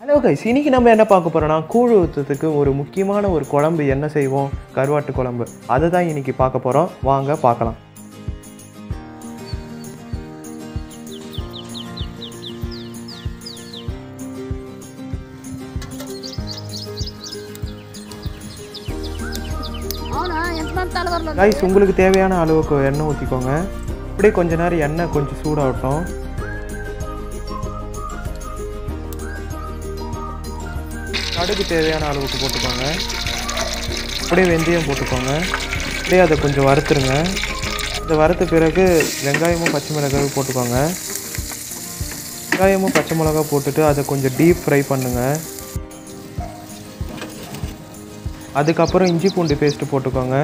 hello guys இன்னைக்கு நம்ம என்ன பார்க்க போறோம்னா கூழ் ஊற்றுறதுக்கு ஒரு முக்கியமான ஒரு குழம்பு என்ன செய்வோம் கருவாட்டு குழம்பு அதை தான் இன்னைக்கு பார்க்க போகிறோம் வாங்க பார்க்கலாம் అవునా ఎంతమంది తలవర్లు கைஸ் உங்களுக்கு தேவையான அளவுக்கு எண்ணெய் ஊற்றிக்கோங்க அப்படியே கொஞ்ச நேரம் எண்ணெய் கொஞ்சம் சூடாகட்டும் கடுகு தேவையான அளவுக்கு போட்டுக்கோங்க அப்படியே வெந்தயம் போட்டுக்கோங்க அப்படியே அதை கொஞ்சம் வறுத்துருங்க இதை வறுத்த பிறகு வெங்காயமும் பச்சை மிளகாயும் போட்டுக்கோங்க வெங்காயமும் பச்சை மிளகாய் போட்டுட்டு அதை கொஞ்சம் டீப் ஃப்ரை பண்ணுங்கள் அதுக்கப்புறம் இஞ்சி பூண்டு பேஸ்ட்டு போட்டுக்கோங்க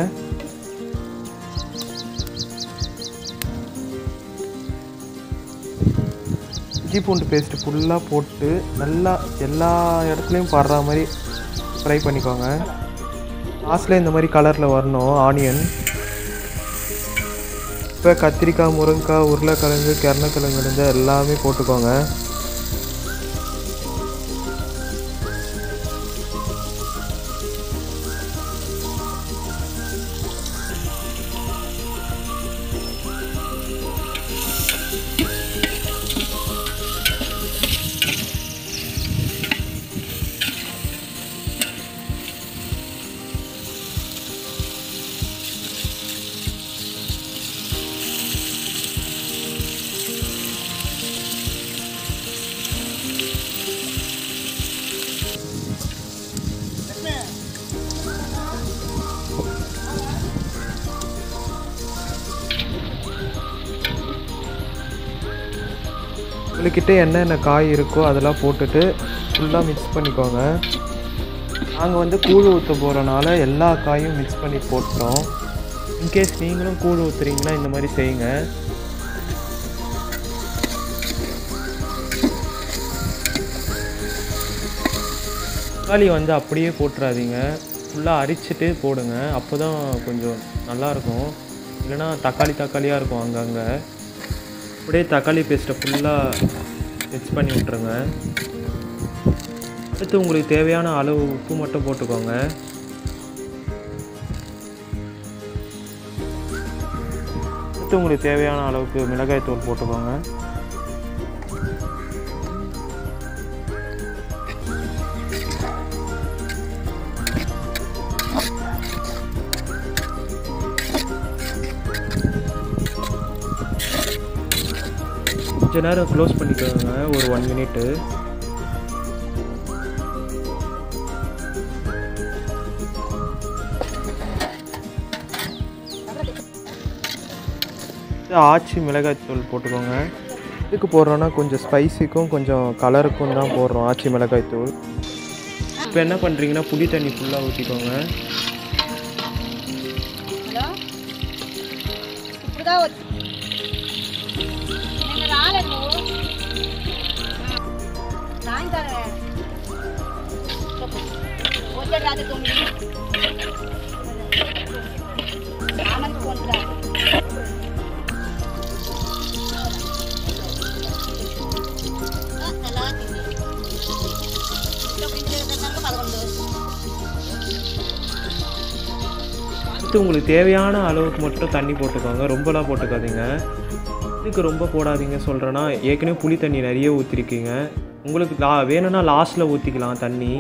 இஞ்சி பூண்டு பேஸ்ட்டு ஃபுல்லாக போட்டு நல்லா எல்லா இடத்துலையும் படுற மாதிரி ஃப்ரை பண்ணிக்கோங்க லாஸ்ட்டில் இந்த மாதிரி கலரில் வரணும் ஆனியன் இப்போ கத்திரிக்காய் முருங்கைக்காய் உருளைக்கிழங்கு கருணக்கிழங்கு இருந்து எல்லாமே போட்டுக்கோங்க உங்கள்கிட்ட என்னென்ன காய் இருக்கோ அதெல்லாம் போட்டுட்டு ஃபுல்லாக மிக்ஸ் பண்ணிக்கோங்க நாங்கள் வந்து கூழ் ஊற்ற போகிறனால எல்லா காயும் மிக்ஸ் பண்ணி போட்டோம் இன்கேஸ் நீங்களும் கூழ் ஊற்றுறீங்கன்னா இந்த மாதிரி செய்யுங்க தக்காளி வந்து அப்படியே போட்டுறாதீங்க ஃபுல்லாக அரிச்சிட்டு போடுங்க அப்போ தான் கொஞ்சம் நல்லாயிருக்கும் இல்லைன்னா தக்காளி தக்காளியாக இருக்கும் அங்கங்கே அப்படியே தக்காளி பேஸ்ட்டை ஃபுல்லாக மிக்ஸ் பண்ணி விட்ருங்க அடுத்து உங்களுக்கு தேவையான அளவு உப்பு மட்டும் போட்டுக்கோங்க அடுத்து உங்களுக்கு தேவையான அளவுக்கு மிளகாய் தூள் போட்டுக்கோங்க கொஞ்ச நேரம் க்ளோஸ் பண்ணிக்கோங்க ஒரு ஒன் மினிட்டு ஆச்சி மிளகாய்த்தூள் போட்டுக்கோங்க இதுக்கு போடுறோன்னா கொஞ்சம் ஸ்பைசிக்கும் கொஞ்சம் கலருக்கும் தான் போடுறோம் ஆச்சி மிளகாய்த்தூள் இப்போ என்ன பண்ணுறீங்கன்னா புளி தண்ணி ஃபுல்லாக ஊற்றிக்கோங்க హలో ఇప్పుడుగా వచ్చి నిన్న రాలేదు నువ్వు సాయంత్రం వచ్చాడు రాత్రి తొమ్మిది ఆమెకు ఫోన్ రా పదకొండు அடுத்து உங்களுக்கு தேவையான அளவுக்கு மட்டும் தண்ணி போட்டுக்கோங்க ரொம்பலாம் போட்டுக்காதீங்க இதுக்கு ரொம்ப போடாதீங்க சொல்கிறேன்னா ஏற்கனவே புளி தண்ணி நிறைய ஊற்றிருக்கீங்க உங்களுக்கு லா வேணும்னா லாஸ்ட்டில் ஊற்றிக்கலாம் தண்ணி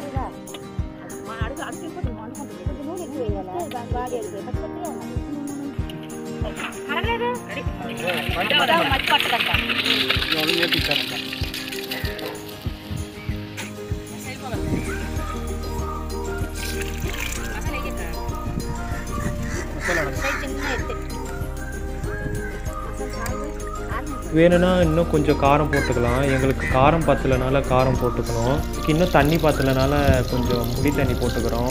வேணும்னா இன்னும் கொஞ்சம் காரம் போட்டுக்கலாம் எங்களுக்கு காரம் பத்தலைனால காரம் போட்டுக்கணும் இன்னும் தண்ணி பத்தலைனால கொஞ்சம் புளி தண்ணி போட்டுக்கிறோம்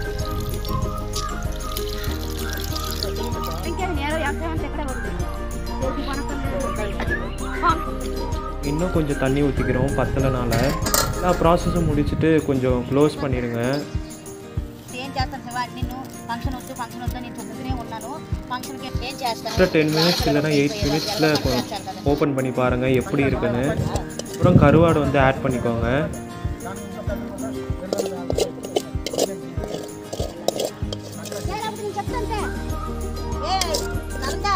இன்னும் கொஞ்சம் தண்ணி ஊற்றிக்கிறோம் பத்தலைனால எல்லா ப்ராசஸும் முடிச்சுட்டு கொஞ்சம் க்ளோஸ் பண்ணிடுங்க ఏం చేస్తాను శివ నిన్ను ఫంక్షన్ వద్దు ఫంక్షన్ వద్దు నేను చెప్తూనే ఉన్నాను ఫంక్షన్కి ఏం చేస్తాను ஆஃப்டர் டென் மினிட்ஸ் இல்லைன்னா எயிட் மினிட்ஸில் ஓப்பன் பண்ணி பாருங்கள் எப்படி இருக்குன்னு அப்புறம் கருவாடு வந்து ஆட் பண்ணிக்கோங்க సరే అప్పుడు నేను చెప్తాను ఏ నందా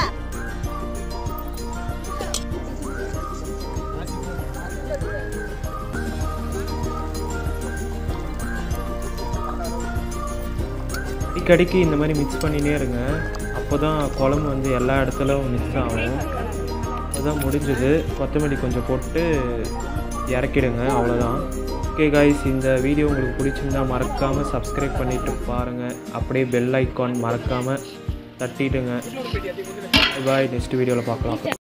அடிக்கடிக்கு இந்த மாதிரி மிக்ஸ் பண்ணினே இருங்க அப்போ தான் குழம்பு வந்து எல்லா இடத்துலையும் மிக்ஸ் ஆகும் அதுதான் முடிஞ்சது கொத்தமல்லி கொஞ்சம் போட்டு இறக்கிடுங்க அவ்வளோதான் ஓகே காய்ஸ் இந்த வீடியோ உங்களுக்கு பிடிச்சிருந்தா மறக்காமல் சப்ஸ்கிரைப் பண்ணிட்டு பாருங்கள் அப்படியே பெல் ஐக்கான் மறக்காமல் தட்டிடுங்க பாய் நெக்ஸ்ட் வீடியோவில் பார்க்கலாம்